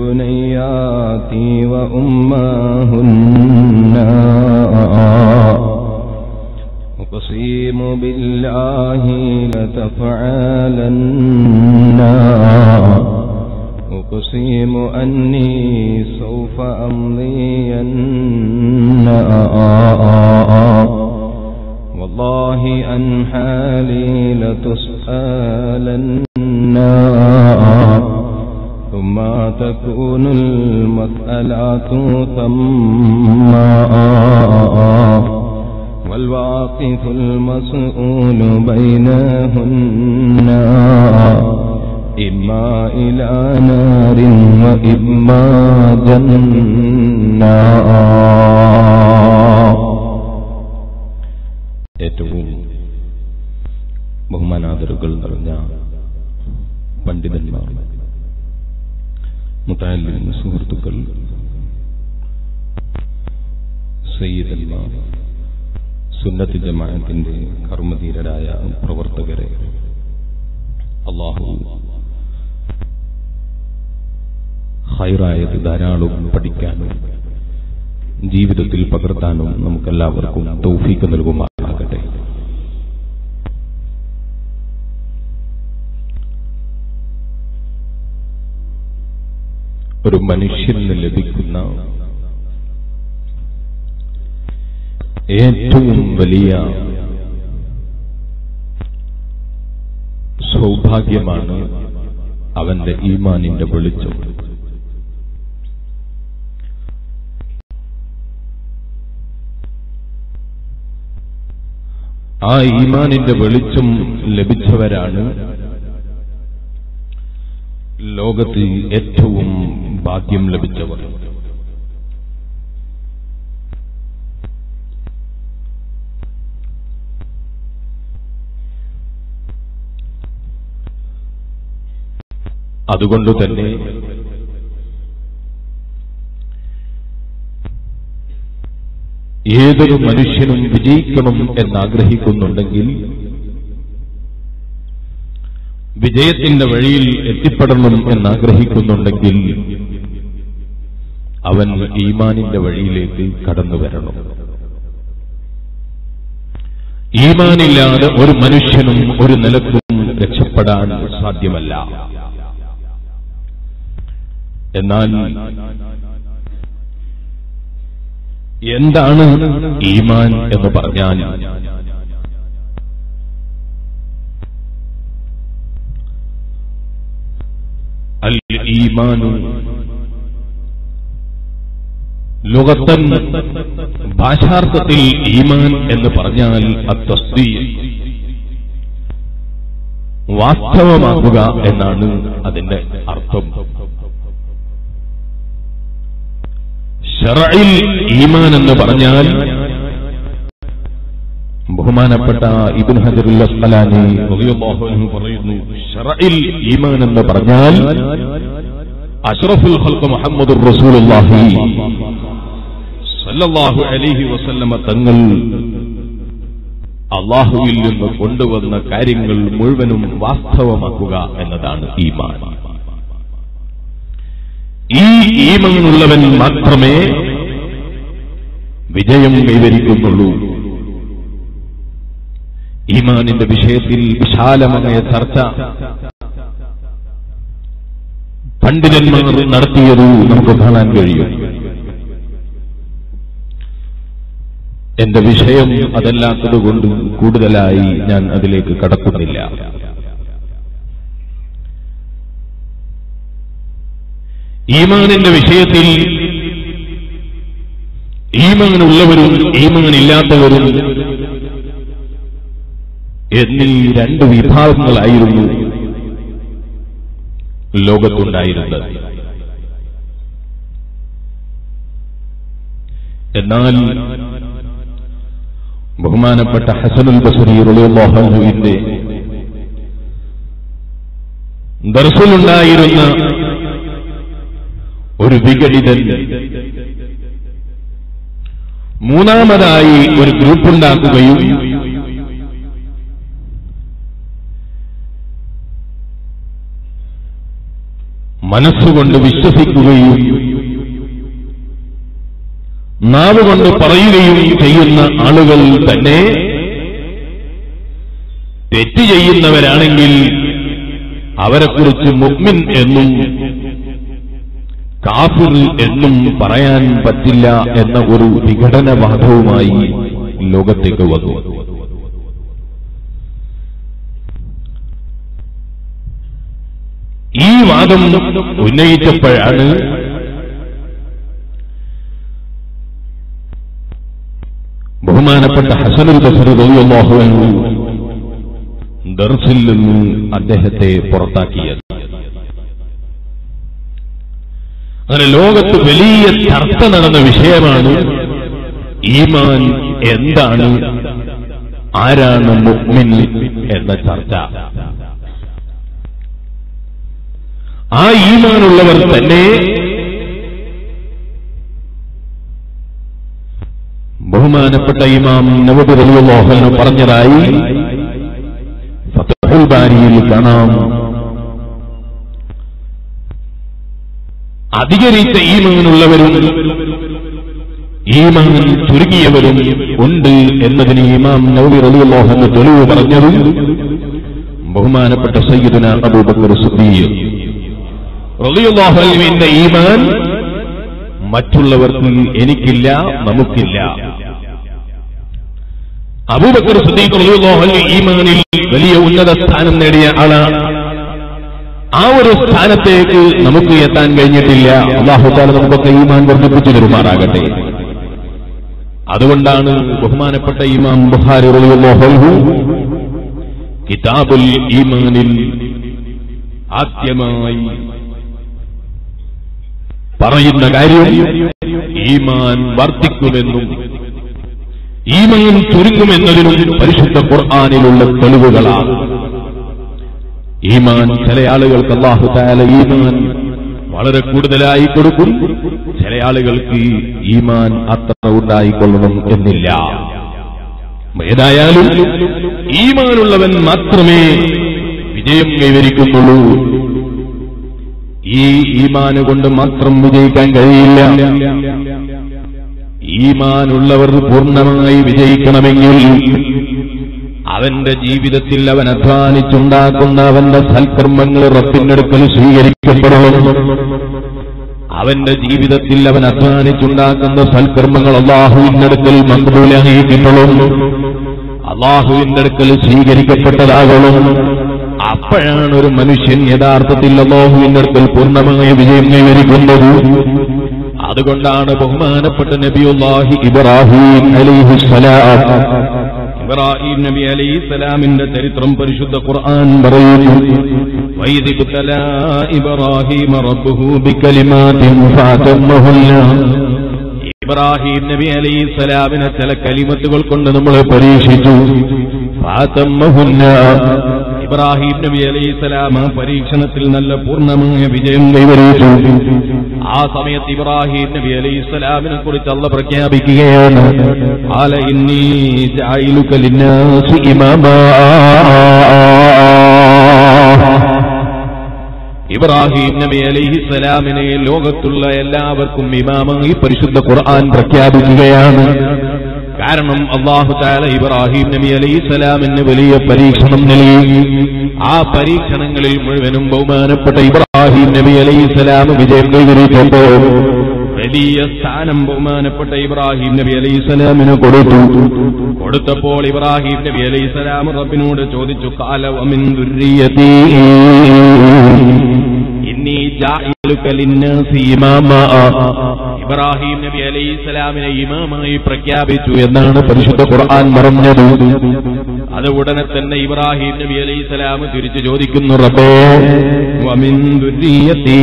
البنيات وأمهن أقسم بالله لتفعلن أقسم أني سوف أمضين والله عن حالي لتسألن ثم تكون المسألة ثم والواقف المسؤول بينهن إما إلى نار وإما جنة ഏറ്റവും ബഹുമാനാദരുകൾ നിറഞ്ഞ പണ്ഡിതന്മാർ മുത്താലിം സുഹൃത്തുക്കൾ സയ്യിദന്മാർ സുന്നത്ത് ജമാഅത്തിന്റെ കർമ്മധീരരായ പ്രവർത്തകരെ അള്ളാഹു ഹൈറായത് ധാരാളം പഠിക്കാനും ജീവിതത്തിൽ പകർത്താനും നമുക്കെല്ലാവർക്കും തൗഫീക്ക് നൽകുമാറാകട്ടെ ഒരു മനുഷ്യന് ലഭിക്കുന്ന ഏറ്റവും വലിയ സൗഭാഗ്യമാണ് അവന്റെ ഈമാനിന്റെ വെളിച്ചം ആ ഈമാനിന്റെ വെളിച്ചം ലഭിച്ചവരാണ് ലോകത്ത് ഏറ്റവും ഭാഗ്യം ലഭിച്ചവർ അതുകൊണ്ട് തന്നെ ഏതൊരു മനുഷ്യനും വിജയിക്കണം എന്നാഗ്രഹിക്കുന്നുണ്ടെങ്കിൽ വിജയത്തിന്റെ വഴിയിൽ എത്തിപ്പെടണം എന്നാഗ്രഹിക്കുന്നുണ്ടെങ്കിൽ അവൻ ഈമാനിന്റെ വഴിയിലേക്ക് കടന്നു വരണം ഈമാനില്ലാതെ ഒരു മനുഷ്യനും ഒരു നിലക്കും രക്ഷപ്പെടാൻ സാധ്യമല്ല എന്നാൽ എന്താണ് ഈമാൻ എന്ന് പറഞ്ഞാൽ അൽ ഈമാനു ലോകത്തൻ ഭാഷാർത്ഥത്തിൽ ഈമാൻ എന്ന് പറഞ്ഞാൽ അത്തസ്തി വാസ്തവമാക്കുക എന്നാണ് അതിന്റെ അർത്ഥം ഷറയിൽ ഈമാൻ എന്ന് പറഞ്ഞാൽ ബഹുമാനപ്പെട്ട ഇബിൻ ഹജറുൽ അസ്കലാനി റളിയല്ലാഹു അൻഹു പറയുന്നു ഷറയിൽ ഈമാൻ എന്ന് പറഞ്ഞാൽ അഷ്റഫുൽ ഖൽഖ് മുഹമ്മദുർ റസൂലുള്ളാഹി സല്ലല്ലാഹു അലൈഹി വസല്ലമ തങ്ങൾ അള്ളാഹുവിൽ നിന്ന് കൊണ്ടുവന്ന കാര്യങ്ങൾ മുഴുവനും വാസ്തവമാക്കുക എന്നതാണ് ഈമാൻ ഈ ഈമനുള്ളവൻ മാത്രമേ വിജയം കൈവരിക്കുന്നുള്ളൂ ഈമാനിന്റെ വിഷയത്തിൽ വിശാലമായ ചർച്ച പണ്ഡിതന്മാർ നടത്തിയത് നമുക്ക് കാണാൻ കഴിയും എന്റെ വിഷയം അതല്ലാത്തതുകൊണ്ട് കൂടുതലായി ഞാൻ അതിലേക്ക് കടക്കുന്നില്ല ഈമാനിന്റെ വിഷയത്തിൽ ഈമാനുള്ളവരും ഈമാനില്ലാത്തവരും എന്നീ രണ്ട് വിഭാഗങ്ങളായിരുന്നു ലോകത്തുണ്ടായിരുന്നത് എന്നാൽ ബഹുമാനപ്പെട്ട ഹസനുൽ ബസറി റളിയല്ലാഹുവിന്റെ ദർസിലുണ്ടായിരുന്ന ഒരു വിഘടിതൻ മൂന്നാമതായി ഒരു ഗ്രൂപ്പുണ്ടാക്കുകയും മനസ്സുകൊണ്ട് വിശ്വസിക്കുകയും നാവുകൊണ്ട് പറയുകയും ചെയ്യുന്ന ആളുകൾ തന്നെ തെറ്റ് ചെയ്യുന്നവരാണെങ്കിൽ അവരെക്കുറിച്ച് മുഗ്മിൻ എന്നും കാഫിർ എന്നും പറയാൻ പറ്റില്ല എന്ന ഒരു വിഘടനവാദവുമായി ലോകത്തേക്ക് വന്നു ഈ വാദം ഉന്നയിച്ചപ്പോഴാണ് ബഹുമാനപ്പെട്ട ഹസനുൽ ബസറി റളിയല്ലാഹു അൻഹു ദർസിൽ നിന്ന് അദ്ദേഹത്തെ പുറത്താക്കിയത് അങ്ങനെ ലോകത്ത് വലിയ ചർച്ച നടന്ന വിഷയമാണ് ഈമാൻ എന്താണ് ആരാണ് മുഅ്മിൻ എന്ന ചർച്ച ആ ഈമാനുള്ളവർ തന്നെ ബഹുമാനപ്പെട്ട ഇമാം നവബി റളിയല്ലാഹു പറഞ്ഞതായി ഫത്ഹുൽ ബാരിയിൽ കാണാം അധികരിച്ച ഈമാനുള്ളവരും ഈമാൻ ചുരുങ്ങിയവരും ഉണ്ട് എന്നതിന് ഇമാം നവബി റളിയല്ലാഹു അൻഹു തെളിവ് പറഞ്ഞതും ബഹുമാനപ്പെട്ട സയ്യിദുന അബൂബക്കർ സിദ്ദീഖ് റളിയല്ലാഹു അൻഹുവിന്റെ ഈമാൻ മറ്റുള്ളവർക്ക് എനിക്കില്ല നമുക്കില്ല അബൂബക്കർ സിദ്ദീഖ് റളിയല്ലാഹു അൻഹു ഈമാനിൽ വലിയ ഉന്നത സ്ഥാനം നേടിയ ആളാണ് ആ ഒരു സ്ഥാനത്തേക്ക് നമുക്ക് എത്താൻ കഴിഞ്ഞിട്ടില്ല അള്ളാഹു താല നമുക്കൊക്കെ ഈമാൻ വർദ്ധിപ്പിച്ചു തരുമാറാകട്ടെ അതുകൊണ്ടാണ് ബഹുമാനപ്പെട്ട ഇമാം ബുഹാരി റളിയല്ലാഹു അൻഹു കിതാബുൽ ഈമാനിൽ ആദ്യമായി പറയുന്ന കാര്യം ഈമാൻ വർദ്ധിക്കുമെന്നും ഈമാൻ ചുരുങ്ങുമെന്നതിനും പരിശുദ്ധ ഖുർആാനിലുള്ള തെളിവുകളാണ് ഈമാൻ ചില ആളുകൾക്ക് അള്ളാഹു താല ഈമാൻ വളരെ കൂടുതലായി കൊടുക്കും ചില ആളുകൾക്ക് ഈമാൻ അത്ര ഉണ്ടായിക്കൊള്ളണം എന്നില്ല ഏതായാലും ഈമാനുള്ളവൻ മാത്രമേ വിജയം കൈവരിക്കുന്നുള്ളൂ ഈ ഈമാന് കൊണ്ട് മാത്രം വിജയിക്കാൻ കഴിയില്ല ഈമാനുള്ളവർ പൂർണ്ണമായി വിജയിക്കണമെങ്കിൽ അവന്റെ ജീവിതത്തിൽ അവൻ അധ്വാനിച്ചുണ്ടാക്കുന്ന അവന്റെ സൽക്കർമ്മങ്ങൾ റബ്ബിനടുക്കൽ സ്വീകരിക്കപ്പെടണം അവന്റെ ജീവിതത്തിൽ അവൻ അധ്വാനിച്ചുണ്ടാക്കുന്ന സൽക്കർമ്മങ്ങൾ അള്ളാഹുവിനടുക്കൽ മക്ബൂലായി കിട്ടണം അള്ളാഹുവിന്റെ അടുക്കൽ സ്വീകരിക്കപ്പെട്ടതാകണം അപ്പോഴാണ് ഒരു മനുഷ്യൻ യഥാർത്ഥത്തിൽ അള്ളാഹുവിന്റെ അടുക്കൽ പൂർണ്ണമായ വിജയം കൈവരിക്കുന്നത് അതുകൊണ്ടാണ് ബഹുമാനപ്പെട്ട നബിയുല്ലാഹി ഇബ്രാഹിം അലിഹുസലാം ഇബ്രാഹിം നബി അലൈഹി സ്വലാമിന്റെ ചരിത്രം പരിശുദ്ധ ഖുർആൻ പറയുന്നു വൈദിബ്തല ഇബ്രാഹിം റബ്ബുഹു ബികലിമാതിൻ ഫഅതമ്മഹുന്ന ഇബ്രാഹിം നബി അലൈഹി സ്വലാമിനെ ചില കലിമത്തുകൾ കൊണ്ട് നമ്മൾ പരീക്ഷിച്ചു ഫഅതമ്മഹുന്ന ഇബ്രാഹിം നബി അലൈഹി സ്വലാം ആ പരീക്ഷണത്തിൽ നല്ല പൂർണ്ണമായ വിജയം കൈവരിച്ചു ആ സമയത്ത് ഇബ്രാഹിം നബി അലൈഹി സ്വലാമിനെ കുറിച്ച് അള്ള പ്രഖ്യാപിക്കുകയാണ് ആല ഇന്നി ജായിലുക ലിന്നാസി ഇമാമാ ഇബ്രാഹിം നബി അലൈഹി സ്വലാമിനെ ലോകത്തുള്ള എല്ലാവർക്കും ഇമാമായി പരിശുദ്ധ ഖുർആൻ പ്രഖ്യാപിക്കുകയാണ് കാരണം അള്ളാഹു താല ഇബ്രാഹിം നബി അലൈഹി സ്വലാമിന് വലിയ പരീക്ഷണം നൽകി ആ പരീക്ഷണങ്ങളിൽ മുഴുവനും ബഹുമാനപ്പെട്ട ഇബ്രാഹിം നബി അലൈഹി സ്വലാം വിജയം കൈവരിച്ചപ്പോ വലിയ സ്ഥാനം ബഹുമാനപ്പെട്ട ഇബ്രാഹിം നബി അലൈഹി സ്വലാമിന് കൊടുത്തു കൊടുത്തപ്പോൾ ഇബ്രാഹിം നബി അലൈഹി സ്വലാം റബ്ബിനോട് ചോദിച്ചു കാലവമിൻ ദുര്രിയതീ ഇന്നി ജാഇലുക ലിന്നാസി ഇമാമാ ഇബ്രാഹിം നബി അലൈഹി സ്വലാമിനെ ഇമാമായി പ്രഖ്യാപിച്ചു എന്നാണ് പരിശുദ്ധ ഖുർആൻ പറഞ്ഞത് അത് ഉടനെ തന്നെ ഇബ്രാഹിം നബി അലൈഹി സ്വലാം തിരിച്ചു ചോദിക്കുന്നു റബ്ബേ വമിൻ ദുര്രിയതീ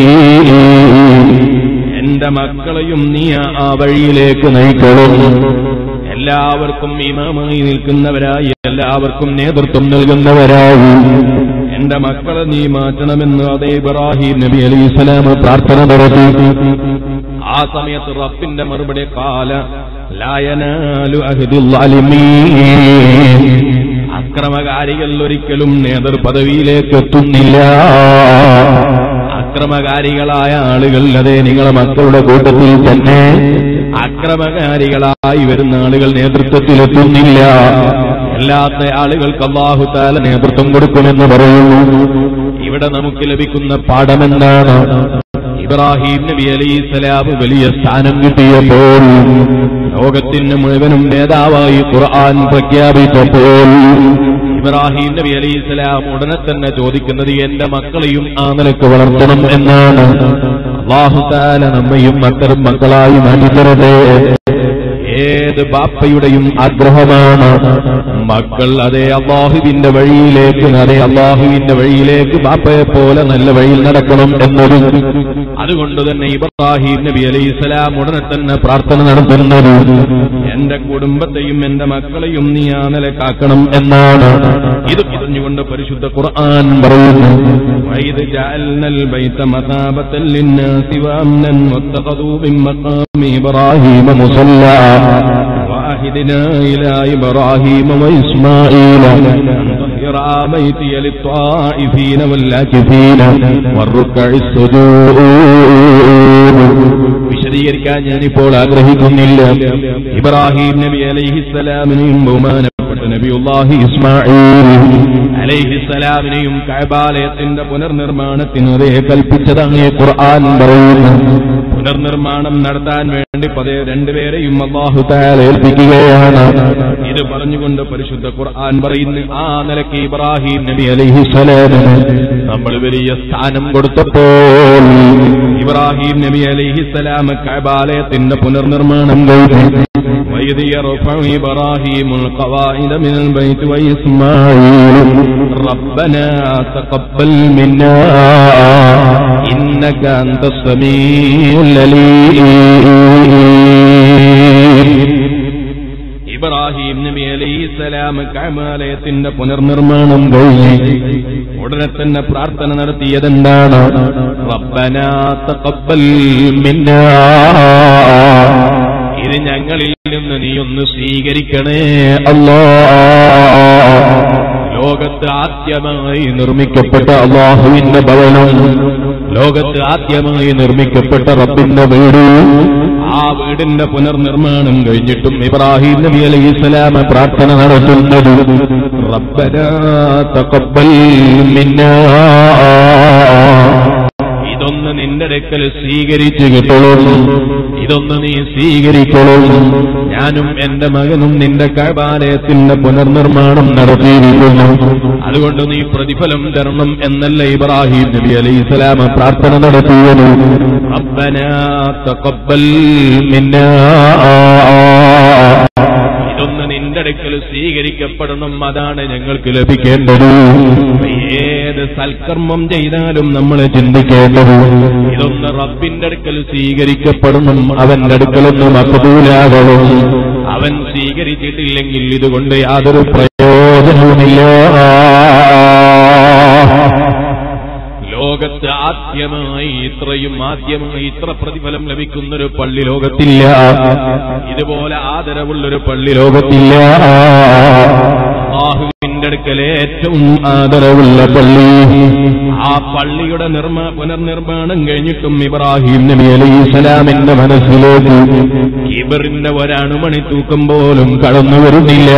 എന്റെ മക്കളെയും നീ ആ വഴിയിലേക്ക് നയിക്കണം എല്ലാവർക്കും ഇമാമായി നിൽക്കുന്നവരായി എല്ലാവർക്കും നേതൃത്വം നൽകുന്നവരായി എന്റെ മക്കളെ നീ മാറ്റണമെന്ന് അതേ ഇബ്രാഹിം നബി അലൈഹി സ്വലാം പ്രാർത്ഥന നടത്തി ആ സമയത്ത് റബ്ബിന്റെ മറുപടി കാല ലായനാലു അഹ്ദിൽ അലിമീൻ അക്രമകാരികൾ ഒരിക്കലും നേതൃപദവിയിലേക്ക് എത്തുന്നില്ല അക്രമകാരികളായ ആളുകൾ അതെ നിങ്ങളെ മക്കളുടെ കൂട്ടത്തിൽ തന്നെ അക്രമകാരികളായി വരുന്ന ആളുകൾ നേതൃത്വത്തിലെത്തുന്നില്ല അല്ലാത്ത ആളുകൾക്ക് അള്ളാഹു താല നേതൃത്വം കൊടുക്കുമെന്ന് പറയുന്നു ഇവിടെ നമുക്ക് ലഭിക്കുന്ന പാഠമെന്താണ് ഇബ്രാഹിം നബി അലൈഹി സ്വലാം വലിയ സ്ഥാനം കിട്ടിയപ്പോൾ ലോകത്തിന് മുഴുവനും നേതാവായി ഖുർആൻ പ്രഖ്യാപിച്ചപ്പോൾ ഇബ്രാഹിം നബി അലൈഹി സ്വലാം ഉടനെ തന്നെ ചോദിക്കുന്നത് എന്റെ മക്കളെയും ആ നിലക്ക് വളർത്തണം എന്നാണ് അള്ളാഹു താല നമ്മയും അത്തരം മക്കളായി മാറ്റിത്തരട്ടെ ഏത് ബാപ്പയുടെയും ആഗ്രഹമാണ് മക്കൾ അതേ അള്ളാഹുവിന്റെ വഴിയിലേക്ക് അതേ അള്ളാഹുവിന്റെ വഴിയിലേക്ക് ബാപ്പയെ പോലെ നല്ല വഴിയിൽ നടക്കണം എന്നത് അതുകൊണ്ട് തന്നെ ഇബ്രാഹിം നബി അലൈഹി സ്വലാം ഉടനെ തന്നെ പ്രാർത്ഥന നടത്തുന്നത് എന്റെ കുടുംബത്തെയും എന്റെ മക്കളെയും നീ ആ നിലക്കാക്കണം എന്നാണ് ഇത് പറഞ്ഞുകൊണ്ട് പരിശുദ്ധ ഖുർആൻ പറയുന്നു وإذ جعلنا البيت مثابة للناس وأمنا واتخذوا من مقام إبراهيم مصلى وعهدنا إلى إبراهيم وإسماعيل أن طهر بيتي للطائفين والعاكفين والركع السجود വിശദീകരിക്കാൻ ഞാനിപ്പോൾ ആഗ്രഹിക്കുന്നില്ല ഇബ്രാഹിം നബി അലൈഹിസ്സലാമിനെയും ബഹുമാനപ്പെട്ട നബിയുല്ലാഹി ഇസ്മായിൽ അലൈഹിസ്സലാമിനെയും കഅബാലയത്തിന്റെ പുനർനിർമ്മാണത്തിന് അതേ കൽപ്പിച്ചതാണ് ഈ ഖുർആൻ പറയുന്നു പുനർനിർമ്മാണം നടത്താൻ വേണ്ടി പതേ രണ്ടുപേരെയും അള്ളാഹു താല ഏൽപ്പിക്കുകയാണ് ഇത് പറഞ്ഞുകൊണ്ട് പരിശുദ്ധ ഖുർആൻ പറയുന്നു ആ നിലയ്ക്ക് ഇബ്രാഹിം നബി അലൈഹിസ്സലാമിന് നമ്മൾ വലിയ സ്ഥാനം കൊടുത്തപ്പോൾ ഇബ്രാഹിം നബി അലൈഹിസ്സലാം കഅബാലയത്തിന്റെ പുനർനിർമ്മാണം കഴിഞ്ഞു وإذ يرفع إبراهيم القواعد من البيت وإسماعيل ربنا تقبل منا إنك أنت السميع العليم ഇബ്രാഹിം നബി അലൈഹിസ്സലാം കഅബാലയത്തിന്റെ പുനർനിർമ്മാണം കഴിഞ്ഞ് ഉടനെ തന്നെ പ്രാർത്ഥന നടത്തിയതെന്താണ് റബ്ബനാ തഖബ്ബൽ മിന്നാ ഇത് ഞങ്ങളിൽ നിന്ന് നീ ഒന്ന് സ്വീകരിക്കണേ അല്ലാ ലോകത്ത് ആദ്യമായി നിർമ്മിക്കപ്പെട്ട അള്ളാഹുവിന്റെ ഭവനം ലോകത്ത് ആദ്യമായി നിർമ്മിക്കപ്പെട്ട റബ്ബിന്റെ വീട് ആ വീടിന്റെ പുനർനിർമ്മാണം കഴിഞ്ഞിട്ടും ഇബ്രാഹിം നബി അലൈഹി സ്വലാമ പ്രാർത്ഥന നടത്തുന്നത് റബ്ബനാ തഖബ്ബൽ മിന്നാ ഇതൊന്ന് നിന്റെ അടുക്കൽ സ്വീകരിച്ചു കിട്ടോളൂ ഇതൊന്ന് നീ സ്വീകരിക്കോളൂ ഞാനും എന്റെ മകനും നിന്റെ കഴബാലയത്തിന്റെ പുനർനിർമ്മാണം നടത്തിയിരിക്കുന്നു അതുകൊണ്ട് നീ പ്രതിഫലം തരണം എന്നല്ല ഇബ്രാഹിം നബി അലൈഹി സ്വലാമ പ്രാർത്ഥന നടത്തിയത് റബ്ബനാ തഖബ്ബൽ മിന്നാ ഇതൊന്ന് നിന്റെ അടുക്കൽ സ്വീകരിക്കപ്പെടണം അതാണ് ഞങ്ങൾക്ക് ലഭിക്കേണ്ടത് ഏത് സൽക്കർമ്മം ചെയ്താലും നമ്മൾ ചിന്തിക്കേണ്ടത് ഇതൊന്ന് റബ്ബിന്റെ അടുക്കൽ സ്വീകരിക്കപ്പെടണം അവന്റെ അടുക്കലൊന്ന് മക്കബൂലാകണം അവൻ സ്വീകരിച്ചിട്ടില്ലെങ്കിൽ ഇതുകൊണ്ട് യാതൊരു പ്രയോജനവുമില്ല ലോകത്ത് ആദ്യമായി ഇത്രയും ആദ്യമായി ഇത്ര പ്രതിഫലം ലഭിക്കുന്നൊരു പള്ളി ലോകത്തില്ല ഇതുപോലെ ആദരവുള്ളൊരു പള്ളി ലോകത്തില്ല അള്ളാഹുവിന്റെ അടുക്കൽ ഏറ്റവും ആദരവുള്ള പള്ളി ആ പള്ളിയുടെ നിർമ്മാ പുനർനിർമ്മാണം കഴിഞ്ഞിട്ടും ഇബ്രാഹിം നബി അലൈഹി സ്വലാമിന്റെ മനസ്സിലേക്ക് കിബറിന്റെ ഒരണുമണി തൂക്കം പോലും കടന്നു വരുന്നില്ല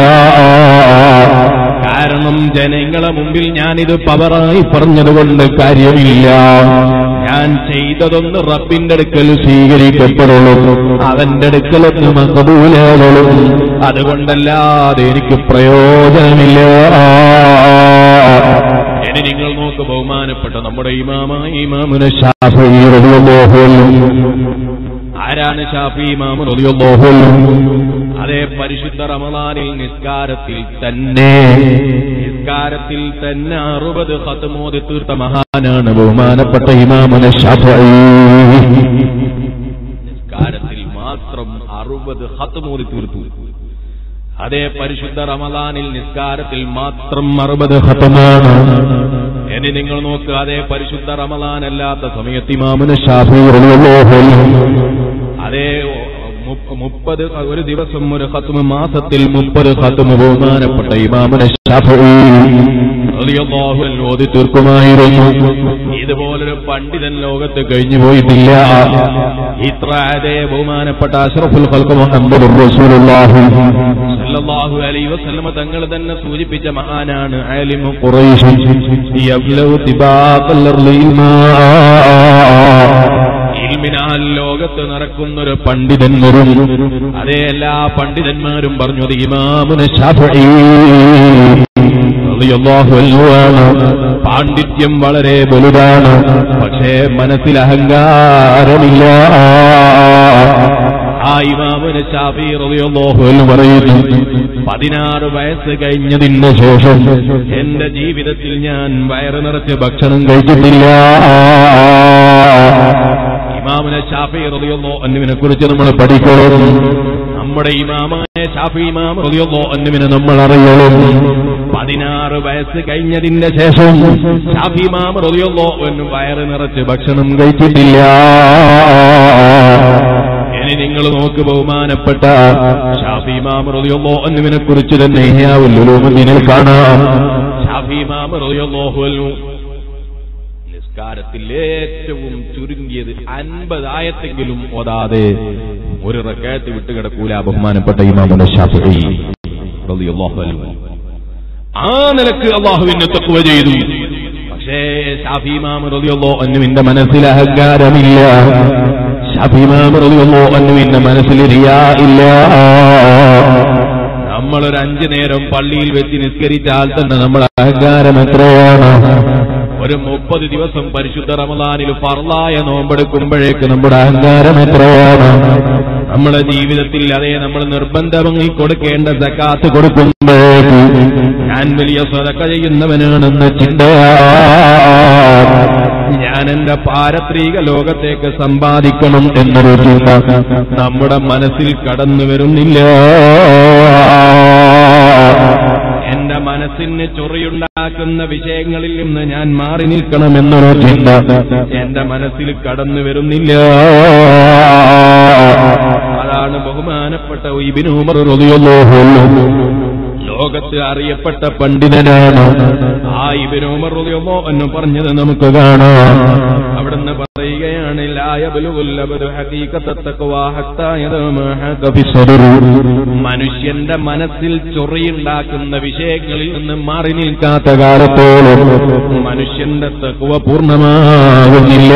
കാരണം ജനങ്ങളെ മുമ്പിൽ ഞാനിത് പവറായി പറഞ്ഞതുകൊണ്ട് കാര്യമില്ല ഞാൻ ചെയ്തതൊന്ന് റബ്ബിന്റെ അടുക്കൽ സ്വീകരിക്കപ്പെടുള്ളൂ അവന്റെ അടുക്കലൊന്ന് മകബൂലുള്ളൂ അതുകൊണ്ടല്ലാതെ എനിക്ക് പ്രയോജനമില്ല ഇനി നിങ്ങൾ നോക്ക് ബഹുമാനപ്പെട്ട നമ്മുടെ ഇമാമായ ഇമാമുന ഷാഫി റളിയല്ലാഹു അൻഹു. ആരാണ് ഷാഫി ഇമാമു റളിയല്ലാഹു അൻഹു? അതേ പരിശുദ്ധ റമദാനിൽ നിസ്കാരത്തിൽ തന്നെ നിസ്കാരത്തിൽ തന്നെ അറുപത് ഹത്തുമോതി തീർത്ത മഹാനാണ് ബഹുമാനപ്പെട്ട ഇമാമുന ഷാഫി നിസ്കാരത്തിൽ മാത്രം അറുപത് ഹത്തുമോതി തീർത്തു അതേ പരിശുദ്ധ റമദാനിൽ നിസ്കാരത്തിൽ മാത്രം അറുപത് ഹത്തമാണ് ഇനി നിങ്ങൾ നോക്കുക അതേ പരിശുദ്ധ റമദാൻ അല്ലാത്ത സമയത്ത് ഇമാമുന ഷാഫി റളിയല്ലാഹു അൻഹു അതേ മു- മുപ്പത് ഒരു ദിവസം ഒരു ഹത്തുമ മാസത്തിൽ മുപ്പത് ഹത്തുമ ബഹുമാനപ്പെട്ട ഇമാമുന ഷാഫി റളിയല്ലാഹു അൻഹു ഓതി തീർക്കുമായിരുന്നു ഇതുപോലൊരു പണ്ഡിതൻ ലോകത്ത് കഴിഞ്ഞു പോയിട്ടില്ല ഇത്ര അതേ ബഹുമാനപ്പെട്ട അഷ്റഫുൽ ഖൽഖ് മുഹമ്മദ് റസൂലുള്ളാഹി സല്ലല്ലാഹു അലൈഹി വസല്ലമ തങ്ങൾ തന്നെ സൂചിപ്പിച്ച മഹാനാണ് ആലിമു ഖുറൈശ് യബ്ലഉ തിബാഖൽ ഇൽമിനാൽ ലോകത്ത് നടക്കുന്നൊരു പണ്ഡിതൻ വരും അതേ എല്ലാ പണ്ഡിതന്മാരും പറഞ്ഞു അത് ഇമാമുന ഷാഫിഈ റളിയല്ലാഹു അൻഹു ആണ്. പാണ്ഡിത്യം വളരെ വലുതാണ് പക്ഷേ മനസ്സിൽ അഹങ്കാരമില്ല ആ ഇമാമിന് ഷാഫി റളിയല്ലാഹു അൻഹു പറയുന്നു പതിനാറ് വയസ്സ് കഴിഞ്ഞതിന് ശേഷം എന്റെ ജീവിതത്തിൽ ഞാൻ വയറ് നിറച്ച് ഭക്ഷണം കഴിച്ചിട്ടില്ല ഇമാമിനെ ഷാഫി റളിയല്ലാഹു അൻഹുവിനെ കുറിച്ച് നമ്മൾ പഠിക്കണം നമ്മുടെ ഇമാമായ ഷാഫി ഇമാം റളിയല്ലാഹു അൻഹുവിനെ നമ്മൾ അറിയണം പതിനാറ് വയസ്സ് കഴിഞ്ഞതിന്റെ ശേഷം ഷാഫി ഇമാം റളിയല്ലാഹു അൻഹു വയറ് നിറച്ച് ഭക്ഷണം കഴിച്ചിട്ടില്ല ഇനി നിങ്ങൾ നോക്ക് ബഹുമാനപ്പെട്ട ഷാഫി ഇമാം റളിയല്ലാഹു അൻഹുവിനെ കുറിച്ച് തന്നെ ഇഹ്യാഉൽ ഉലൂമിനിൽ കാണാം ഷാഫി ഇമാം റളിയല്ലാഹു അൻഹു നിസ്കാരത്തിൽ ഏറ്റവും ചുരുങ്ങിയത് അൻപതായത്തെങ്കിലും ഓതാതെ ഒരു റക്കായത്ത് വിട്ടുകിടക്കൂല ബഹുമാനപ്പെട്ട ഇമാമുന ഷാഫി റളിയല്ലാഹു അൻഹു ആ നിലക്ക് അള്ളാഹുവിനെ തക്കുവ ചെയ്തു പക്ഷേ ഷാഫി ഇമാം റളിയല്ലാഹു അൻഹുവിന്റെ മനസ്സിൽ അഹങ്കാരമില്ല ഷാഫി ഇമാം റളിയല്ലാഹു അൻഹുവിന്റെ മനസ്സിൽ റിയാ ഇല്ല നമ്മളൊരു അഞ്ചു നേരം പള്ളിയിൽ വെച്ച് നിസ്കരിച്ചാൽ തന്നെ നമ്മുടെ അഹങ്കാരം എത്രയാണ് ഒരു മുപ്പത് ദിവസം പരിശുദ്ധ റമദാനിൽ ഫർലായ നോമ്പെടുക്കുമ്പോഴേക്ക് നമ്മുടെ അഹങ്കാരം എത്രയാണ് നമ്മുടെ ജീവിതത്തിൽ അതേ നമ്മൾ നിർബന്ധമായി കൊടുക്കേണ്ട സക്കാത്ത് കൊടുക്കുമ്പോഴേക്ക് ഞാൻ വലിയ സ്വതക്ക ചെയ്യുന്നവനാണെന്ന ചിന്തയാണ് ഞാൻ എന്റെ പാരത്രിക ലോകത്തേക്ക് സമ്പാദിക്കണം എന്നൊരു ചിന്ത നമ്മുടെ മനസ്സിൽ കടന്നു വരുന്നില്ല എന്റെ മനസ്സിന് ചൊറിയുണ്ടാക്കുന്ന വിഷയങ്ങളിൽ നിന്ന് ഞാൻ മാറി നിൽക്കണമെന്നൊരു ചിന്ത എന്റെ മനസ്സിൽ കടന്നു വരുന്നില്ല അതാണ് ബഹുമാനപ്പെട്ട ഇബിന് ഉമർ റളിയല്ലാഹു അൻഹു ലോകത്ത് അറിയപ്പെട്ട പണ്ഡിതനാണ് ആ ഇബിന് ഉമർ റളിയല്ലാഹു അൻഹു പറഞ്ഞത് നമുക്ക് കാണാം അവിടുന്ന് പറയുകയാണ് ലാ യബ്ലുഗുൽ അബ്ദു ഹഖീഖത്ത തഖ്വാ ഹത്താ യദമ ഹഖ ഫി സദറി മനുഷ്യന്റെ മനസ്സിൽ ചൊറിയുണ്ടാക്കുന്ന വിഷയങ്ങളിൽ നിന്ന് മാറി നിൽക്കാത്ത കാലത്തോളം മനുഷ്യന്റെ തക്കുവ പൂർണ്ണമാകുന്നില്ല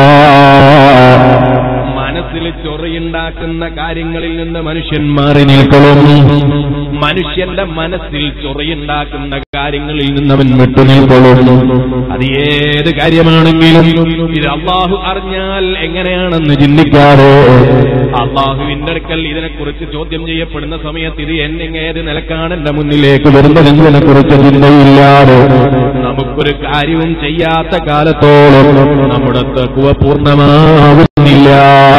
മനസ്സിൽ ചൊറിയുണ്ടാക്കുന്ന കാര്യങ്ങളിൽ നിന്ന് മനുഷ്യൻ മാറി നിൽക്കണം മനുഷ്യന്റെ മനസ്സിൽ ചൊറിയുണ്ടാക്കുന്ന കാര്യങ്ങളിൽ നിന്ന് അവൻ വിട്ടുനിൽക്കണം അത് ഏത് കാര്യമാണെങ്കിലും ഇത് അള്ളാഹു അറിഞ്ഞാൽ എങ്ങനെയാണെന്ന് ചിന്തിക്കാതെ അള്ളാഹുവിന്റെ അടുക്കൽ ഇതിനെക്കുറിച്ച് ചോദ്യം ചെയ്യപ്പെടുന്ന സമയത്ത് ഇത് എന്നെ ഏത് നിലക്കാണ് എന്റെ മുന്നിലേക്ക് വരുന്നതെന്നതിനെ കുറിച്ച് ചിന്തയില്ലാതെ നമുക്കൊരു കാര്യവും ചെയ്യാത്ത കാലത്തോളം നമ്മുടെ തക്കുവ പൂർണ്ണമാവുന്നില്ല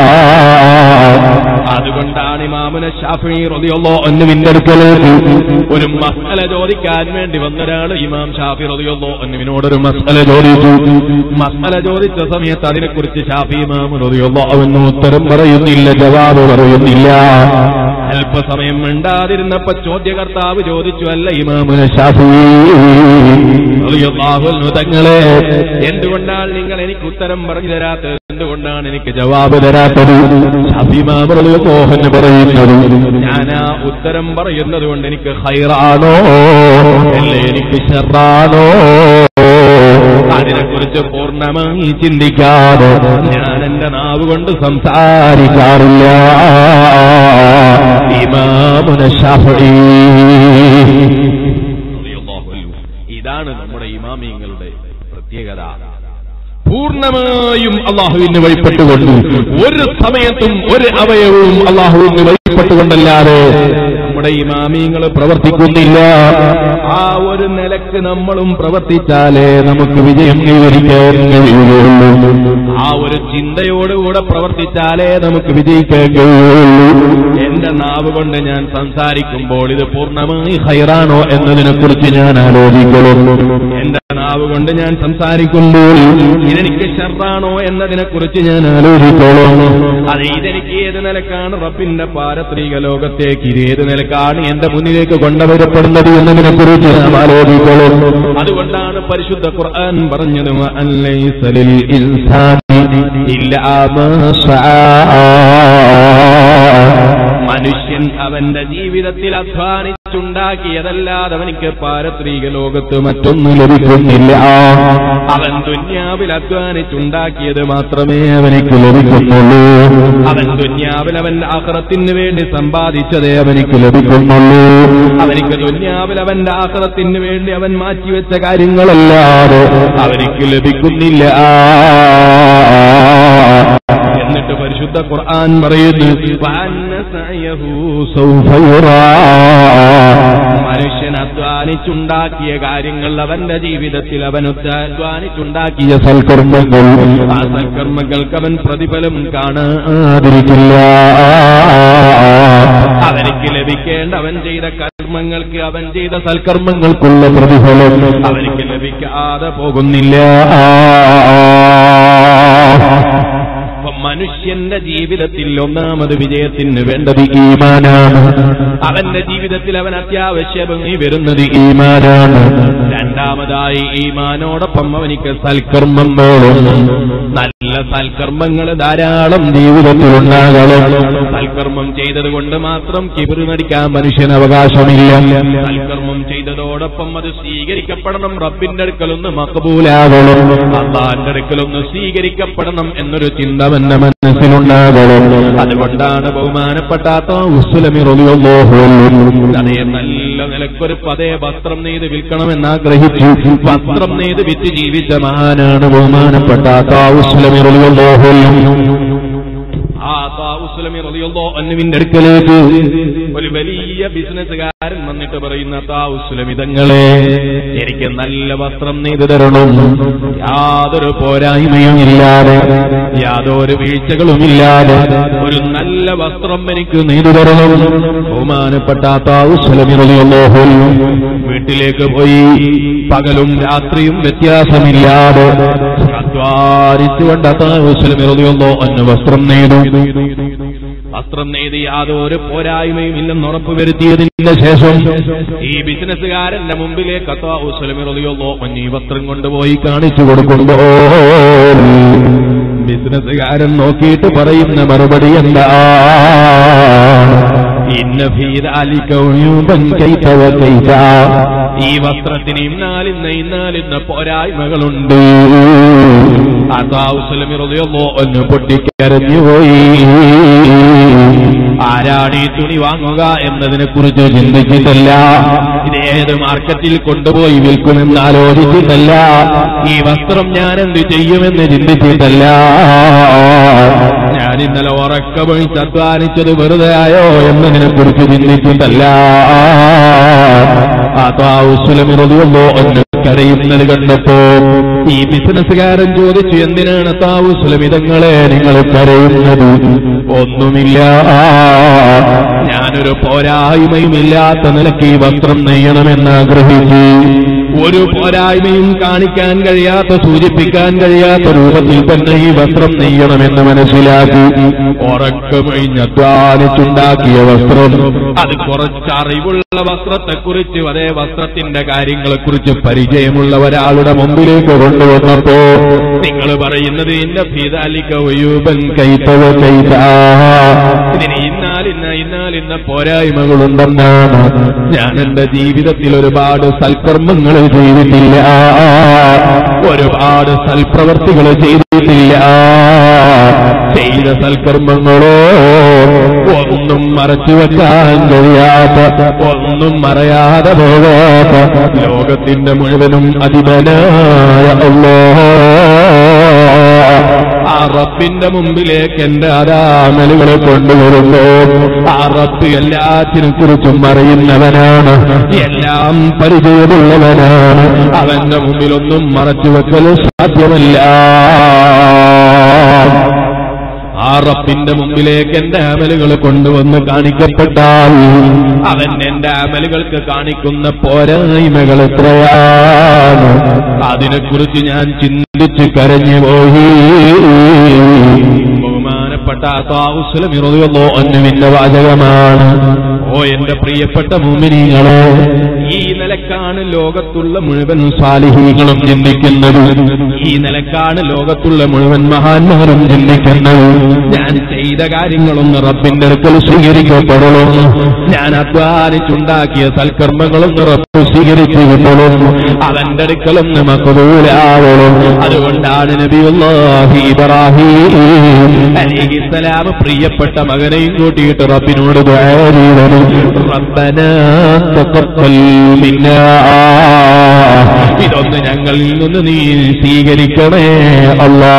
അതുകൊണ്ടാണ് ഇമാമുന ഷാഫി റളിയല്ലാഹു അൻഹുവിന്റെ അടുക്കലേക്ക് ഒരു മസല ചോദിക്കാൻ വേണ്ടി വന്നൊരാൾ ഇമാം ഷാഫി റളിയല്ലാഹു അൻഹുവിനോട് ഒരു മസല ചോദിച്ചു മസല ചോദിച്ച സമയത്ത് അതിനെക്കുറിച്ച് ഷാഫി ഇമാം റളിയല്ലാഹു അൻഹു ഉത്തരം പറയുന്നില്ല ജവാബ് പറയുന്നില്ല അല്പസമയം മിണ്ടാതിരുന്നപ്പോ ചോദ്യകർത്താവ് ചോദിച്ചു അല്ല ഇമാമുന ഷാഫി റളിയല്ലാഹു അൻഹു തങ്ങളെ എന്തുകൊണ്ടാണ് നിങ്ങൾ എനിക്ക് ഉത്തരം പറഞ്ഞു തരാത്തത് എന്തുകൊണ്ടാണ് എനിക്ക് ജവാബ് തരാത്തത് മോഹൻ പറയുന്നത് ഞാൻ ആ ഉത്തരം പറയുന്നത് കൊണ്ട് എനിക്ക് ഹൈറാണോ അല്ലേ എനിക്ക് ഷെറാണോ അതിനെക്കുറിച്ച് പൂർണ്ണമായി ചിന്തിക്കാതെ ഞാൻ എന്റെ നാവ് കൊണ്ട് സംസാരിക്കാറില്ല ഇമാമുന ഷാഫി ഇതാണ് നമ്മുടെ ഇമാമിങ്ങളുടെ പ്രത്യേകത പൂർണ്ണമായും അള്ളാഹുവിന് വഴിപ്പെട്ടുകൊണ്ട് ഒരു സമയത്തും ഒരു അവയവവും അള്ളാഹുവിന് വഴിപ്പെട്ടുകൊണ്ടല്ലാതെ നമ്മുടെ ഇമാമിങ്ങൾ പ്രവർത്തിക്കുന്നില്ല ആ ഒരു നിലക്ക് നമ്മളും പ്രവർത്തിച്ചാലേ നമുക്ക് വിജയം കൈവരിക്കാൻ കഴിയുകയുള്ളൂ ആ ഒരു ചിന്തയോടുകൂടെ പ്രവർത്തിച്ചാലേ നമുക്ക് വിജയിക്കാൻ കഴിയുകയുള്ളൂ എന്റെ നാവ് കൊണ്ട് ഞാൻ സംസാരിക്കുമ്പോൾ ഇത് പൂർണ്ണമായി ഹൈറാണോ എന്നതിനെ കുറിച്ച് ഞാൻ ആലോചിക്കണം എന്റെ നാവ് കൊണ്ട് ഞാൻ സംസാരിക്കുമ്പോൾ ഇതെനിക്ക് ഷർറാണോ എന്നതിനെ കുറിച്ച് ഞാൻ ആലോചിക്കോളൂ അത് ഇതെനിക്ക് ഏത് നിലക്കാണ് റബ്ബിന്റെ പാരത്രിക ലോകത്തേക്ക് ഇത് ഏത് നിലക്കാണ് എന്റെ മുന്നിലേക്ക് കൊണ്ടുവരപ്പെടുന്നത് എന്നതിനെ കുറിച്ച് നാം ആലോചിക്കോളൂ അതുകൊണ്ടാണ് പരിശുദ്ധ ഖുർആൻ പറഞ്ഞത് "വഅല്ലൈസ ലിൽ ഇൻസാനി ഇല്ലാ മാ ശആ." മനുഷ്യൻ അവന്റെ ജീവിതത്തിൽ അധ്വാനിച്ചുണ്ടാക്കിയതല്ലാതെ അവനിക്ക് പാരത്രിക ലോകത്ത് മറ്റൊന്നും ലഭിക്കുന്നില്ല അവൻ ദുന്യാവിൽ അധ്വാനിച്ചുണ്ടാക്കിയത് മാത്രമേ അവനിക്ക് ലഭിക്കുന്നുള്ളൂ അവൻ ദുന്യാവിൽ അവൻ ആഹ്റത്തിന് വേണ്ടി സമ്പാദിച്ചതേ അവനിക്ക് ലഭിക്കുന്നുള്ളൂ അവനിക്ക് ദുന്യാവിൽ അവന്റെ ആഹ്റത്തിന് വേണ്ടി അവൻ മാറ്റിവെച്ച കാര്യങ്ങളല്ലാതെ അവനിക്ക് ലഭിക്കുന്നില്ല എന്നിട്ട് പരിശുദ്ധ ഖുർആൻ പറയുന്നു "വഅന്ന സഅയഹു സൗഫ യുറാ." മനുഷ്യൻ അധ്വാനിച്ചുണ്ടാക്കിയ കാര്യങ്ങൾ അവന്റെ ജീവിതത്തിൽ അവൻ അധ്വാനിച്ചുണ്ടാക്കിയ സൽക്കർമ്മങ്ങൾ ആ സൽക്കർമ്മങ്ങൾക്ക് അവൻ പ്രതിഫലം കാണാതിരിക്കില്ല അവനിക്ക് ലഭിക്കേണ്ട അവൻ ചെയ്ത കർമ്മങ്ങൾക്ക് അവൻ ചെയ്ത സൽക്കർമ്മങ്ങൾക്കുള്ള പ്രതിഫലം അവനിക്ക് ലഭിക്കാതെ പോകുന്നില്ല അപ്പൊ മനുഷ്യന്റെ ജീവിതത്തിൽ ഒന്നാമത് വിജയത്തിന് വേണ്ടത് ഈമാനാണ് അവന്റെ ജീവിതത്തിൽ അവൻ അത്യാവശ്യം ഈ വരുന്നത് ഈമാനാണ് രണ്ടാമതായി ഈമാനോടൊപ്പം അവനിക്ക് സൽക്കർമ്മം വേണം നല്ല സൽക്കർമ്മങ്ങൾ ധാരാളം ജീവിതത്തിൽ ഉണ്ടാകണം സൽക്കർമ്മം ചെയ്തത് കൊണ്ട് മാത്രം കിബിറ് നടിക്കാൻ മനുഷ്യന് അവകാശമില്ല സൽക്കർമ്മം ചെയ്തതോടൊപ്പം അത് സ്വീകരിക്കപ്പെടണം റബ്ബിന്റെ അടുക്കലൊന്ന് മക്കബൂലാകണം അള്ളാന്റെ അടുക്കലൊന്ന് സ്വീകരിക്കപ്പെടണം എന്നൊരു ചിന്ത അവന്റെ മനസ്സിലുണ്ടാകണം അതുകൊണ്ടാണ് ബഹുമാനപ്പെട്ടാത്ത ഉസ്ലമി അതേ നല്ല നിലക്കൊരു പതേ വസ്ത്രം നെയ്ത് വിൽക്കണമെന്ന് ആഗ്രഹിച്ചു വസ്ത്രം നെയ്ത് വിറ്റ് ജീവിച്ച മഹാനാണ് ബഹുമാനപ്പെട്ടാത്ത ഉസ്ലമി ആ താവുസ്ലമി റളിയല്ലാഹു അൻഹുവിന്റെ അടുക്കലേക്ക് ഒരു വലിയ ബിസിനസ്സുകാരൻ വന്നിട്ട് പറയുന്ന താവുസ്ലമി തങ്ങളെ എനിക്ക് നല്ല വസ്ത്രം നെയ്തു തരണം യാതൊരു പോരായ്മയും ഇല്ലാതെ യാതൊരു വീഴ്ചകളും ഇല്ലാതെ ഒരു നല്ല വസ്ത്രം എനിക്ക് നെയ്തു തരണം ബഹുമാനപ്പെട്ട താവുസ്ലമി റളിയല്ലാഹു അൻഹു വീട്ടിലേക്ക് പോയി പകലും രാത്രിയും വ്യത്യാസമില്ലാതെ അധ്വാനിച്ചുകൊണ്ട് താവുസ്ലമി റളിയല്ലാഹു അൻഹു വസ്ത്രം നെയ്തു വസ്ത്രം നെയ്ത് യാതൊരു പോരായ്മയും ഇല്ലെന്ന് ഉറപ്പുവരുത്തിയതിന് ശേഷം ഈ ബിസിനസ്സുകാരന്റെ മുമ്പിലേക്ക് അത്താവുസ്ലമിറിയോ ഈ വസ്ത്രം കൊണ്ടുപോയി കാണിച്ചു കൊടുക്കുമ്പോ ബിസിനസ്സുകാരൻ നോക്കിയിട്ട് പറയുന്ന മറുപടി എന്താ ഇന്ന ഫീദാലിക ഉയൂബൻ കൈത വകൈത. ഈ വസ്ത്രത്തിന് ഇന്നാലിന്ന ഇന്നാലിന്ന പോരായ്മകളുണ്ട് അതാവുസലമിറോ ഒന്ന് പൊട്ടിക്കരഞ്ഞുപോയി ആരാണ് ഈ തുണി വാങ്ങുക എന്നതിനെ കുറിച്ച് ചിന്തിച്ചിട്ടല്ല ഇത് ഏത് മാർക്കറ്റിൽ കൊണ്ടുപോയി വിൽക്കുമെന്ന് ആലോചിച്ചിട്ടല്ല ഈ വസ്ത്രം ഞാൻ എന്ത് ചെയ്യുമെന്ന് ചിന്തിച്ചിട്ടല്ല ഞാൻ ഇന്നലെ ഉറക്കമൊഴിച്ച് അധ്വാനിച്ചത് വെറുതെ ആയോ എന്നതിനെ കുറിച്ച് ചിന്തിച്ചിട്ടല്ല അതാവുസുലമിറതിയുള്ളോ ഒന്ന് കരയുന്നത് കണ്ടപ്പോ ഈ ബിസിനസ്സുകാരൻ ചോദിച്ചു എന്തിനാണ് താവുസുലമിതങ്ങളെ നിങ്ങൾ കരയുന്നത് ഒന്നുമില്ല ഞാനൊരു പോരായ്മയും ഇല്ലാത്ത നിലയ്ക്ക് ഈ വസ്ത്രം നെയ്യണമെന്ന് ആഗ്രഹിച്ചു ഒരു പോരായ്മയും കാണിക്കാൻ കഴിയാത്ത സൂചിപ്പിക്കാൻ കഴിയാത്ത രൂപത്തിൽ തന്നെ ഈ വസ്ത്രം നെയ്യണമെന്ന് മനസ്സിലാക്കി ഉറക്കമൊഴിഞ്ഞ് അധ്വാനിച്ചുണ്ടാക്കിയ വസ്ത്രം അത് കുറച്ച് അറിവുള്ള വസ്ത്രത്തെക്കുറിച്ച് അതേ വസ്ത്രത്തിന്റെ കാര്യങ്ങളെക്കുറിച്ച് പരിചയമുള്ള ഒരാളുടെ മുമ്പിലേക്ക് കൊണ്ടുവന്നപ്പോ നിങ്ങൾ പറയുന്നത് ഇന്ന ഫീതാലിക്ക ഒയൂബൻ കൈത്തവ കൈത ഇതിന് ഇന്നാലിന്ന ഇന്നാലിന്ന പോരായ്മകളുണ്ടെന്നാണ് ഞാൻ എന്റെ ജീവിതത്തിൽ ഒരുപാട് സൽക്കർമ്മങ്ങൾ ചെയ്തിട്ടില്ല ഒരുപാട് സൽപ്രവർത്തികൾ ചെയ്തിട്ടില്ല ചെയ്ത സൽക്കർമ്മങ്ങളോ ഒന്നും മറച്ചു വെക്കാൻ കഴിയാത്ത ഒന്നും മറയാതെ പോകാത്ത ലോകത്തിന്റെ മുഴുവനും അധിപനായ അല്ലോ ആ റബ്ബിന്റെ മുമ്പിലേക്ക് എന്റെ അരാമലുകളെ കൊണ്ടുവരുമ്പോ ആ റബ്ബ് എല്ലാത്തിനെ കുറിച്ചും അറിയുന്നവനാണ് എല്ലാം പരിചയമുള്ളവനാണ് അവന്റെ മുമ്പിലൊന്നും മറച്ചു വെക്കൽ സാധ്യമല്ല ആ റബ്ബിന്റെ മുമ്പിലേക്ക് എന്റെ അമലുകൾ കൊണ്ടുവന്ന് കാണിക്കപ്പെട്ടാൽ അവൻ എന്റെ അമലുകൾക്ക് കാണിക്കുന്ന പോരായ്മകൾ എത്രയാണ് അതിനെക്കുറിച്ച് ഞാൻ ചിന്തിച്ച് കരഞ്ഞു പോയി ബഹുമാനപ്പെട്ട അത്താവുസ്ലമിറുതല്ലോ അന്നുവിന്റെ വാചകമാണ് ഓ എന്റെ പ്രിയപ്പെട്ട മുമിനികളെ ഈ നിലക്കാണ് ലോകത്തുള്ള മുഴുവൻ സാലിഹീകളും ചിന്തിക്കുന്നത് ഈ നിലക്കാണ് ലോകത്തുള്ള മുഴുവൻ മഹാന്മാരും ചിന്തിക്കുന്നത് ഞാൻ ചെയ്ത കാര്യങ്ങളൊന്ന് റബ്ബിന്റെ അടുക്കൽ സ്വീകരിക്കപ്പെടുള്ളൂ ഞാൻ അധ്വാനിച്ചുണ്ടാക്കിയ സൽക്കർമ്മങ്ങളൊന്ന് റബ്ബ് സ്വീകരിച്ചു കിട്ടുള്ളൂ അവന്റെ അടുക്കലൊന്ന് മക്കൂലാവുള്ളൂ അതുകൊണ്ടാണ് നബിയുല്ലാഹി ഇബ്രാഹിം അലിഹിസ്സലാം പ്രിയപ്പെട്ട മകനെയും കൂട്ടിയിട്ട് റബ്ബിനോട് ദുആ ചെയ്തത് റബ്ബനാ തഖബ്ബൽ മിന്നാ ഇതൊന്ന് ഞങ്ങളിൽ നിന്ന് നീ സ്വീകരിക്കണേ അല്ലാ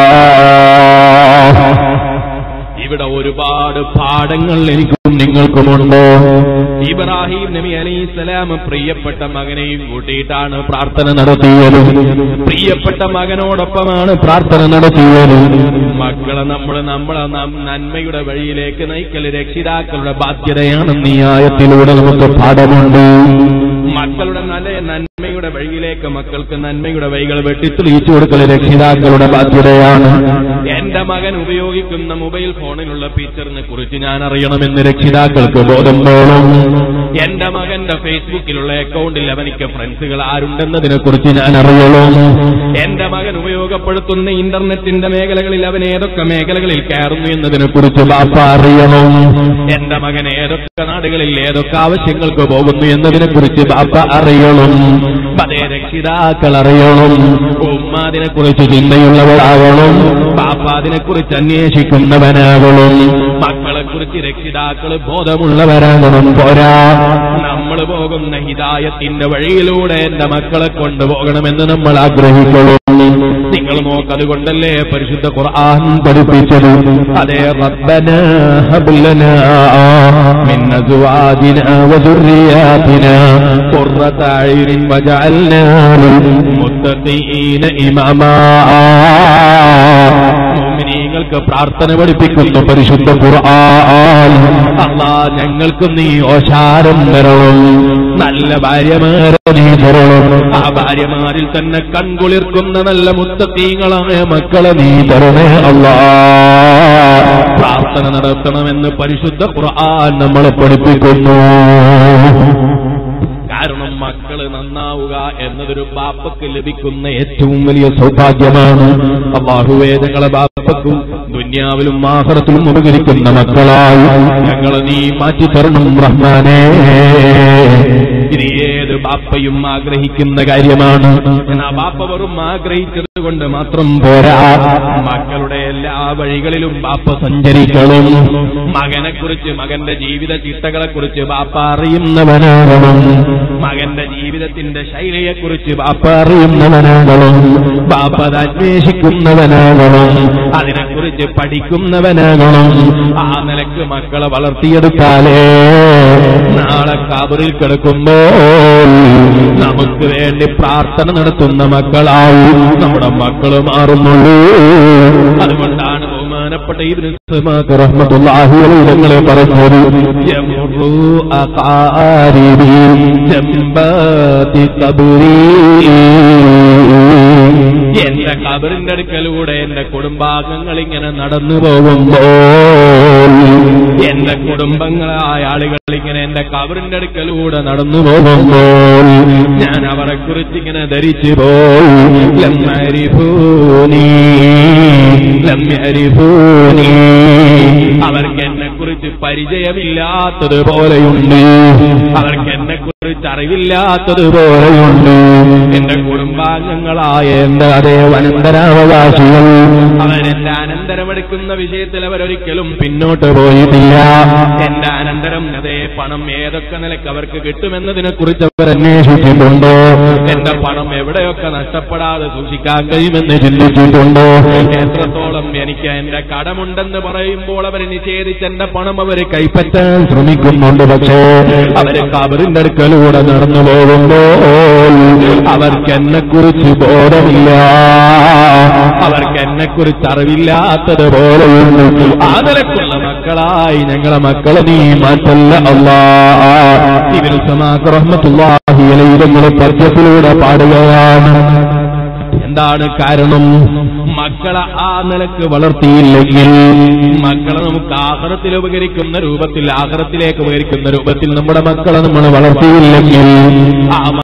ഇവിടെ ഒരുപാട് പാഠങ്ങൾ എനിക്കും നിങ്ങൾക്കുമുണ്ടോ ഇബ്രാഹിം നബി അലൈഹിസ്സലാം പ്രിയപ്പെട്ട മകനെയും കൂട്ടിയിട്ടാണ് പ്രാർത്ഥന നടത്തിയത് പ്രിയപ്പെട്ട മകനോടൊപ്പമാണ് പ്രാർത്ഥന നടത്തിയത് മക്കളെ നമ്മൾ നമ്മളെ നം- നന്മയുടെ വഴിയിലേക്ക് നയിക്കൽ രക്ഷിതാക്കളുടെ ബാധ്യതയാണെന്ന് ഈ ആയത്തിലൂടെ നമുക്ക് പാഠമുണ്ട് മക്കളുടെ നല്ല നന്മയുടെ വഴിയിലേക്ക് മക്കൾക്ക് നന്മയുടെ വഴികൾ വെട്ടിത്തെളിയിച്ചു കൊടുക്കൽ രക്ഷിതാക്കളുടെ ബാധ്യതയാണ് എന്റെ മകൻ ഉപയോഗിക്കുന്ന മൊബൈൽ ഫോണിലുള്ള ഫീച്ചറിനെ കുറിച്ച് ഞാൻ അറിയണമെന്ന് രക്ഷിതാക്കൾക്ക് ബോധം വേണം എന്റെ മകന്റെ ഫേസ്ബുക്കിലുള്ള അക്കൗണ്ടിൽ അവനിക്ക് ഫ്രണ്ട്സുകൾ ആരുണ്ടെന്നതിനെ കുറിച്ച് ഞാൻ അറിയണം എന്റെ മകൻ ഉപയോഗപ്പെടുത്തുന്ന ഇന്റർനെറ്റിന്റെ മേഖലകളിൽ അവൻ ഏതൊക്കെ മേഖലകളിൽ കയറുന്നു എന്നതിനെ കുറിച്ച് ബാപ്പ അറിയണം എന്റെ മകൻ ഏതൊക്കെ നാടുകളിൽ ഏതൊക്കെ ആവശ്യങ്ങൾക്ക് പോകുന്നു എന്നതിനെ കുറിച്ച് ബാപ്പ അറിയണം അതേ രക്ഷിതാക്കൾ അറിയണം ഉമ്മ അതിനെ കുറിച്ച് ചിന്തയുള്ളവരാകണം ബാപ്പ അതിനെ കുറിച്ച് അന്വേഷിക്കുന്നവനാകണം മക്കളെ കുറിച്ച് രക്ഷിതാക്കൾ ബോധമുള്ളവരാകണം പോരാ നമ്മൾ പോകുന്ന ഹിതായത്തിന്റെ വഴിയിലൂടെ എന്റെ മക്കളെ കൊണ്ടുപോകണമെന്ന് നമ്മൾ ആഗ്രഹിക്കണം നിങ്ങൾ നോക്കതുകൊണ്ടല്ലേ പരിശുദ്ധ ഖുർആൻ പഠിപ്പിച്ചത് അതേ റബ്ബന ഹബ്ലന മിൻ അസ്വാജിന വദുർരിയാതിന ഖുർറത അയ്നിൻ വജഅൽനാ ലിൽമുത്തഖീന ഇമാമാ മുഅ്മിനീങ്ങൾക്ക് പ്രാർത്ഥന പഠിപ്പിക്കുന്നു പരിശുദ്ധ ഖുർആൻ അല്ലാ ഞങ്ങൾക്ക് നീ ഓശാരം തരണം നല്ല ഭാര്യമാരെ നീ തരണം ആ ഭാര്യമാരിൽ തന്നെ കൺകുളിർക്കുന്ന നല്ല മുത്തീങ്ങളായ മക്കളെ നീ തരണേ അല്ലാ പ്രാർത്ഥന നടത്തണമെന്ന് പരിശുദ്ധ ഖുർആൻ നമ്മളെ പഠിപ്പിക്കുന്നു കാരണം മക്കള് നന്നാവുക എന്നതൊരു ബാപ്പക്ക് ലഭിക്കുന്ന ഏറ്റവും വലിയ സൗഭാഗ്യമാണ് അള്ളാഹുവേ ഞങ്ങളെ ബാപ്പക്കും ദുന്യാവിലും ആഹ്റത്തിലും ഉപകരിക്കുന്ന മക്കളായി ഞങ്ങളെ നീ മാറ്റി തരണം റഹ്മാനേ ഇത് ഏത് ബാപ്പയും ആഗ്രഹിക്കുന്ന കാര്യമാണ് എന്നാ ബാപ്പ വെറും ആഗ്രഹിച്ചത് കൊണ്ട് മാത്രം പോരാ മക്കളുടെ എല്ലാ വഴികളിലും ബാപ്പ സഞ്ചരിക്കണം മകനെ കുറിച്ച് മകന്റെ ജീവിത ചിട്ടകളെ കുറിച്ച് ബാപ്പ അറിയുന്നവനാകണം മകന്റെ ജീവിതത്തിന്റെ ശൈലിയെ കുറിച്ച് ബാപ്പ അറിയുന്നവനാകണം ബാപ്പ അത് അന്വേഷിക്കുന്നവനാകണം അതിനെക്കുറിച്ച് പഠിക്കുന്നവനാകണം ആ നിലക്ക് മക്കളെ വളർത്തിയെടുത്താലേ നാളെ കാബറിൽ കിടക്കുമ്പോൾ നമുക്ക് വേണ്ടി പ്രാർത്ഥന നടത്തുന്ന മക്കളായി നമ്മുടെ മക്കള് മാറുന്നുള്ളൂ അതുകൊണ്ടാണ് ബഹുമാനപ്പെട്ട ഇബ്നു സമാക്ക് റഹ്മത്തുള്ളാഹി അലൈഹി തങ്ങളെ പറഞ്ഞത് യമുറു അഖാരിബി ജംബാതി ഖബരി എന്റെ കബറിന്റെ അടുക്കലൂടെ എന്റെ കുടുംബാംഗങ്ങൾ ഇങ്ങനെ നടന്നു പോകുമ്പോൾ എന്റെ കുടുംബങ്ങളായ ആളുകൾ ഇങ്ങനെ എന്റെ കബറിന്റെ അടുക്കലൂടെ നടന്നു പോകുമ്പോൾ ഞാൻ അവരെ കുറിച്ച് ഇങ്ങനെ ധരിച്ചു പോയി ലമ്മരിഭൂനി ലമ്മരിഭൂനി അവർക്ക് എന്നെ കുറിച്ച് പരിചയമില്ലാത്തതുപോലെയുണ്ട് അവർക്ക് എന്നെ കുറിച്ച് അറിവില്ലാത്തതുപോലെയുണ്ട് എന്റെ കുടുംബാംഗങ്ങളായ എന്റെ അതേ അനന്തരാവകാശികൾ അവരെന്റെ അനന്തരമെടുക്കുന്ന വിഷയത്തിൽ അവരൊരിക്കലും പിന്നോട്ട് പോയിട്ടില്ല എന്റെ അനന്തരം അതേ പണം ഏതൊക്കെ നിലക്ക് അവർക്ക് കിട്ടുമെന്നതിനെ കുറിച്ച് അവർ അന്വേഷിച്ചിട്ടുണ്ടോ എന്റെ പണം എവിടെയൊക്കെ നഷ്ടപ്പെടാതെ സൂക്ഷിക്കാൻ കഴിയുമെന്ന് ചിന്തിച്ചിട്ടുണ്ടോ എത്രത്തോളം എനിക്ക് എനിക്ക് എന്റെ കടമുണ്ടെന്ന് പറയുമ്പോൾ അവര് നിഷേധിച്ച് എന്റെ പണം അവര് കൈപ്പറ്റാൻ ശ്രമിക്കുന്നുണ്ട് പക്ഷേ അവര് കബറിന്റെ അടുക്കലൂടെ നടന്നു പോകുമ്പോൾ അവർക്ക് എന്നെ കുറിച്ച് ബോധമില്ല അവർക്ക് എന്നെ കുറിച്ച് അറിവില്ലാത്തതുപോലെയുണ്ട് ആ നിലക്കുള്ള മക്കളായി ഞങ്ങളെ മക്കളെ നീ മാറ്റല്ല അല്ലാ ഇവർ സമാഹ്റഹ്മത്തുള്ള പദ്യത്തിലൂടെ പാടുകയാണ് എന്താണ് കാരണം മക്കളെ ആ നിലക്ക് വളർത്തിയില്ലെങ്കിൽ മക്കളെ നമുക്ക് ആഹ്റത്തിൽ ഉപകരിക്കുന്ന രൂപത്തിൽ ആഹ്റത്തിലേക്ക് ഉപകരിക്കുന്ന രൂപത്തിൽ നമ്മുടെ മക്കളെ നമ്മൾ വളർത്തിയില്ലെങ്കിൽ ആ